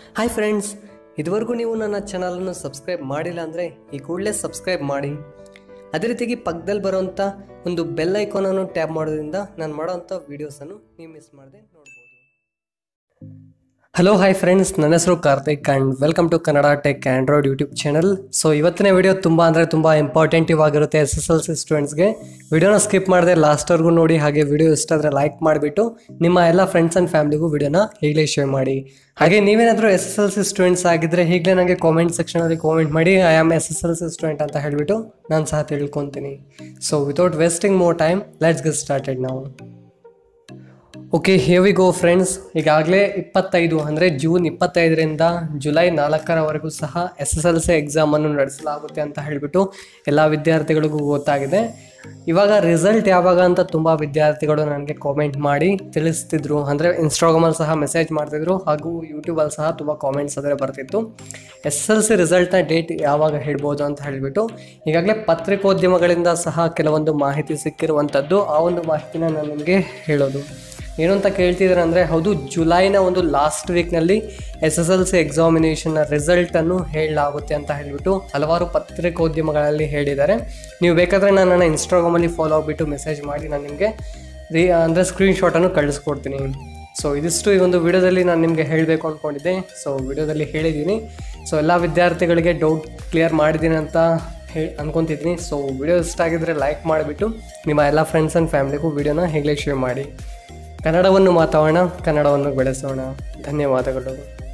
hi friends ಇದುವರೆಗೂ ನೀವು ನನ್ನ ಚಾನಲನ್ನು ಸಬ್ಸ್ಕ್ರೈಬ್ ಮಾಡಿಲ್ಲ ಅಂದರೆ ಈ ಕೂಡಲೇ ಸಬ್ಸ್ಕ್ರೈಬ್ ಮಾಡಿ ಅದೇ ರೀತಿಯಾಗಿ ಪಕ್ಕದಲ್ಲಿ ಬರೋವಂಥ ಒಂದು ಬೆಲ್ ಐಕಾನನ್ನು ಟ್ಯಾಪ್ ಮಾಡೋದ್ರಿಂದ ನಾನು ಮಾಡೋವಂಥ ವೀಡಿಯೋಸನ್ನು ನೀವು ಮಿಸ್ ಮಾಡದೆ ನೋಡ್ಬೋದು ಹಲೋ ಹಾಯ್ ಫ್ರೆಂಡ್ಸ್ ನನ್ನ ಹೆಸರು Karthik and welcome to Kannada tech Android YouTube channel so ಇವತ್ತಿನ ವಿಡಿಯೋ ತುಂಬ ಅಂದರೆ ತುಂಬ ಇಂಪಾರ್ಟೆಂಟಿವ್ ಆಗಿರುತ್ತೆ ಎಸ್ ಎಸ್ ಎಲ್ ಸಿ ಸ್ಟೂಡೆಂಟ್ಸ್ಗೆ ವಿಡಿಯೋನ ಸ್ಕಿಪ್ ಮಾಡದೆ ಲಾಸ್ಟ್ವರೆಗೂ ನೋಡಿ ಹಾಗೆ ವಿಡಿಯೋ ಇಷ್ಟ ಆದರೆ ಲೈಕ್ ಮಾಡಿಬಿಟ್ಟು ನಿಮ್ಮ ಎಲ್ಲ ಫ್ರೆಂಡ್ಸ್ ಆ್ಯಂಡ್ ಫ್ಯಾಮಿಲಿಗೂ ವಿಡಿಯೋನ ಈಗಲೇ ಶೇರ್ ಮಾಡಿ ಹಾಗೆ ನೀವೇನಾದರೂ S S L C students ಆಗಿದ್ದರೆ ಈಗಲೇ ನನಗೆ ಕಾಮೆಂಟ್ ಸೆಕ್ಷನಲ್ಲಿ ಕಾಮೆಂಟ್ ಮಾಡಿ I am S S L C student ಅಂತ ಹೇಳಿಬಿಟ್ಟು ನಾನು ಸಹ ತಿಳ್ಕೊತೀನಿ so without wasting more time let's get started ನಾವು okay here we go friends ಈಗಾಗಲೇ ಇಪ್ಪತ್ತೈದು ಅಂದರೆ ಜೂನ್ ಇಪ್ಪತ್ತೈದರಿಂದ ಜುಲೈ ನಾಲ್ಕರವರೆಗೂ ಸಹ ಎಸ್ ಎಸ್ ಎಲ್ ಸಿ ಎಕ್ಸಾಮನ್ನು ನಡೆಸಲಾಗುತ್ತೆ ಅಂತ ಹೇಳಿಬಿಟ್ಟು ಎಲ್ಲ ವಿದ್ಯಾರ್ಥಿಗಳಿಗೂ ಗೊತ್ತಾಗಿದೆ ಇವಾಗ ರಿಸಲ್ಟ್ ಯಾವಾಗ ಅಂತ ತುಂಬ ವಿದ್ಯಾರ್ಥಿಗಳು ನನಗೆ ಕಾಮೆಂಟ್ ಮಾಡಿ ತಿಳಿಸ್ತಿದ್ರು ಅಂದರೆ ಇನ್ಸ್ಟಾಗ್ರಾಮಲ್ಲಿ ಸಹ ಮೆಸೇಜ್ ಮಾಡ್ತಿದ್ರು ಹಾಗೂ ಯೂಟ್ಯೂಬಲ್ಲಿ ಸಹ ತುಂಬ ಕಾಮೆಂಟ್ಸ್ ಆದರೆ ಬರ್ತಿತ್ತು ಎಸ್ ಎಲ್ ಸಿ ರಿಸಲ್ಟ್ನ ಡೇಟ್ ಯಾವಾಗ ಹೇಳ್ಬೋದು ಅಂತ ಹೇಳಿಬಿಟ್ಟು ಈಗಾಗಲೇ ಪತ್ರಿಕೋದ್ಯಮಗಳಿಂದ ಸಹ ಕೆಲವೊಂದು ಮಾಹಿತಿ ಸಿಕ್ಕಿರುವಂಥದ್ದು ಆ ಒಂದು ಮಾಹಿತಿನ ನಾನು ನಿಮಗೆ ಹೇಳೋದು ಏನು ಅಂತ ಕೇಳ್ತಿದ್ದಾರೆ ಅಂದರೆ ಹೌದು ಜುಲೈನ ಒಂದು ಲಾಸ್ಟ್ ವೀಕ್ನಲ್ಲಿ ಎಸ್ ಎಸ್ ಎಲ್ ಸಿ ಎಕ್ಸಾಮಿನೇಷನ್ನ ರಿಸಲ್ಟನ್ನು ಹೇಳಲಾಗುತ್ತೆ ಅಂತ ಹೇಳಿಬಿಟ್ಟು ಹಲವಾರು ಪತ್ರಿಕೋದ್ಯಮಗಳಲ್ಲಿ ಹೇಳಿದ್ದಾರೆ ನೀವು ಬೇಕಾದರೆ ನಾನು ನನ್ನ ಇನ್ಸ್ಟಾಗ್ರಾಮಲ್ಲಿ ಫಾಲೋ ಆಗಿಬಿಟ್ಟು ಮೆಸೇಜ್ ಮಾಡಿ ನಾನು ನಿಮಗೆ ರೀ ಅಂದರೆ ಸ್ಕ್ರೀನ್ಶಾಟನ್ನು ಕಳಿಸ್ಕೊಡ್ತೀನಿ ಸೊ ಇದಿಷ್ಟು ಈ ಒಂದು ವಿಡಿಯೋದಲ್ಲಿ ನಾನು ನಿಮಗೆ ಹೇಳಬೇಕು ಅಂದ್ಕೊಂಡಿದ್ದೆ ಸೊ ವಿಡಿಯೋದಲ್ಲಿ ಹೇಳಿದ್ದೀನಿ ಸೊ ಎಲ್ಲ ವಿದ್ಯಾರ್ಥಿಗಳಿಗೆ ಡೌಟ್ ಕ್ಲಿಯರ್ ಮಾಡಿದ್ದೀನಿ ಅಂತ ಹೇಳಿ ಅನ್ಕೊತಿದ್ದೀನಿ ಸೊ ವಿಡಿಯೋ ಇಷ್ಟ ಆಗಿದ್ದರೆ ಲೈಕ್ ಮಾಡಿಬಿಟ್ಟು ನಿಮ್ಮ ಎಲ್ಲ ಫ್ರೆಂಡ್ಸ್ ಆ್ಯಂಡ್ ಫ್ಯಾಮಿಲಿಗೂ ವಿಡಿಯೋನ ಹೇಗಲೇ ಶೇರ್ ಮಾಡಿ ಕನ್ನಡವನ್ನು ಮಾತಾಡೋಣ ಕನ್ನಡವನ್ನು ಬೆಳೆಸೋಣ ಧನ್ಯವಾದಗಳು